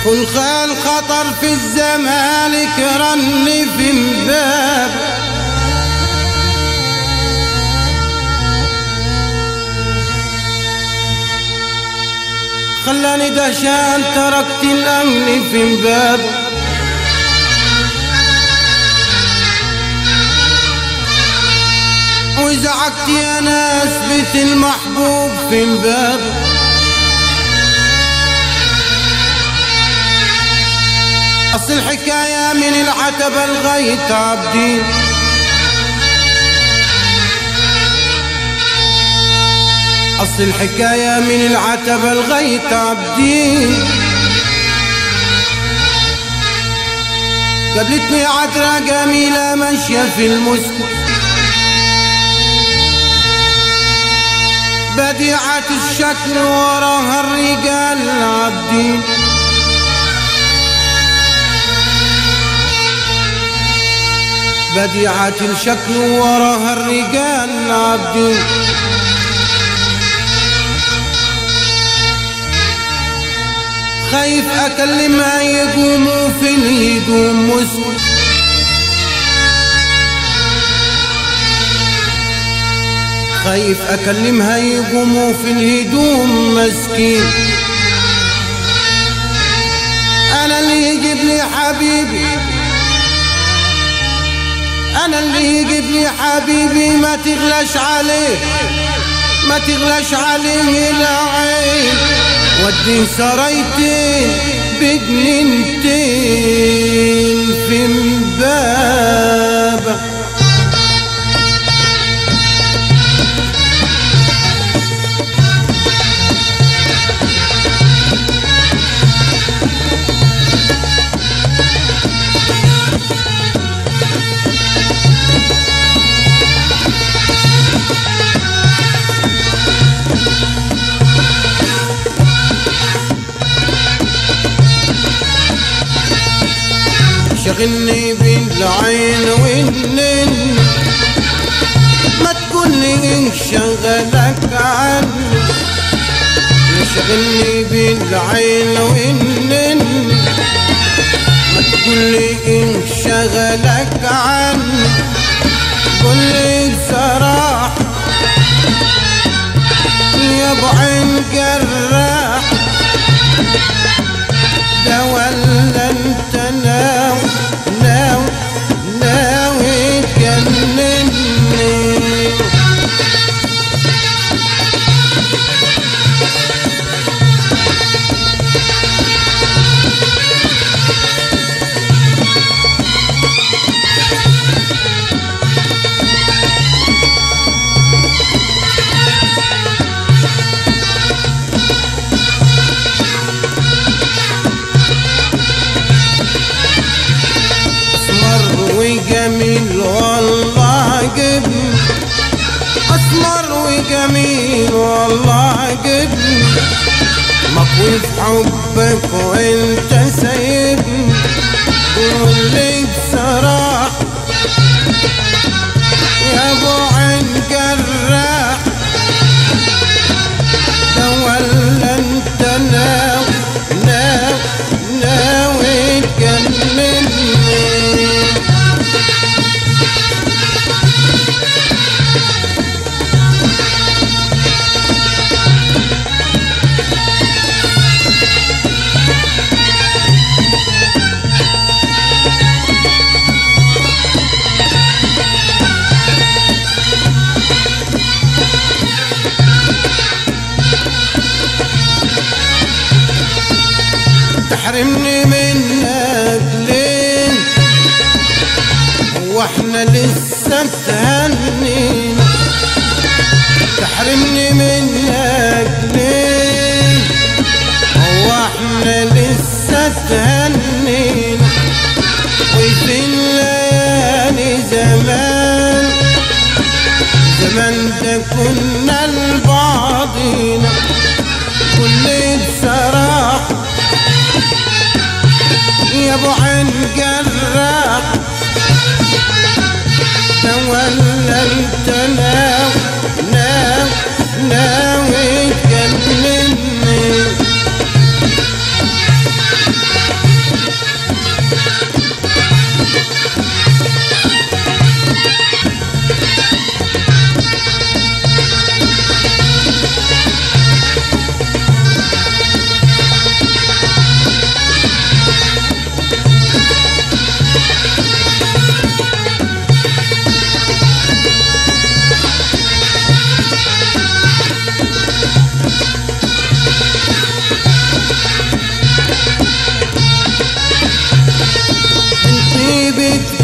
كل خال خطر في الزمالك رني في مباب خلاني دهشان تركت الأمن في مباب وزعقت يا ناس بيت المحبوب في مباب أصل الحكاية من العتبة لغاية عبدين أصل الحكاية من العتبة لغاية عبدين قابلتني عذرة جميلة ماشية في المسك بديعة الشكل وراها الرجال العابدين بديعة الشكل وراها الرجال العابدين خايف اكلمها يقوموا في الهدوم مسكت خايف اكلمها يقوموا في الهدوم مسكين انا اللي يجيب لي حبيبي انا اللي يجيب لي حبيبي ما تغلاش عليه ما تغلاش عليه العين ودي سرايتين بجنينتين في مبابه شغلني بالعين والنن ما تقولي إن شغلك عني يشغلني بالعين والنن ما تقولي إن شغلك عني قولي بصراحة يا ابو عين جراح ده ولا انت ناوي ناوي ناوي تجنني اسمر وجميل والله عجبني اسمر وجميل والله عجبني مقوي في حبك وانت سايبني قول لي بصراحة يا ابو عين جراح ده ولا انت ناوي ناوي ناوي تجنني تحرمني منك ليه واحنا لسه تهنينا تحرمني منك ليه واحنا لسه تهنينا وفي الليالي زمان زمان ده كنا لبعضينا كل بصراحه يا ابو عين جراح تولى انت ناوي ناوي ناوي تجنني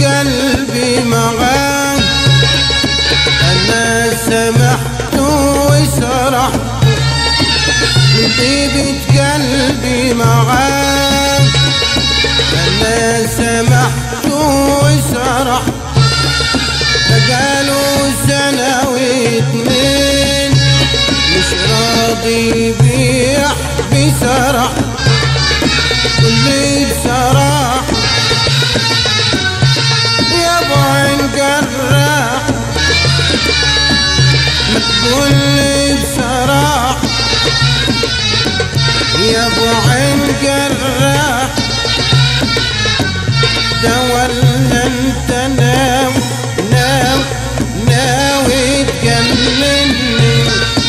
قلبي معاك انا سمحت وسرحت طيبة قلبي معاك انا سمحت وسرحت قالوا سنة واتنين مش راضي بيح بسرح كل بصراحة يا ابو عين جراح ما تقول لي بصراحة يا ابو عين جراح ده ولا انت ناوي ناوي ناوي تجنني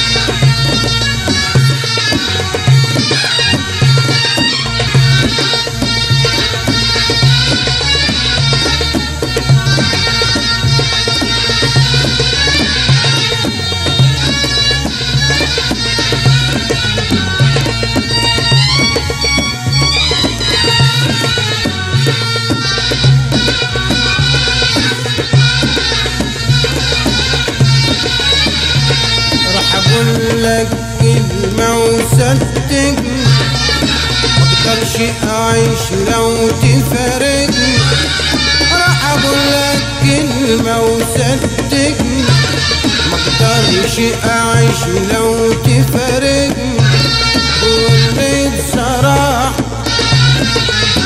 راح اقول لك كلمة وصدقني مقدرش اعيش لو تفارقني راح اقول لك كلمة وصدقني مقدرش اعيش لو تفارقني قولي بصراحة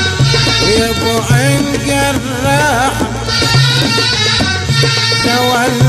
يا ابو عين جراح ده ولا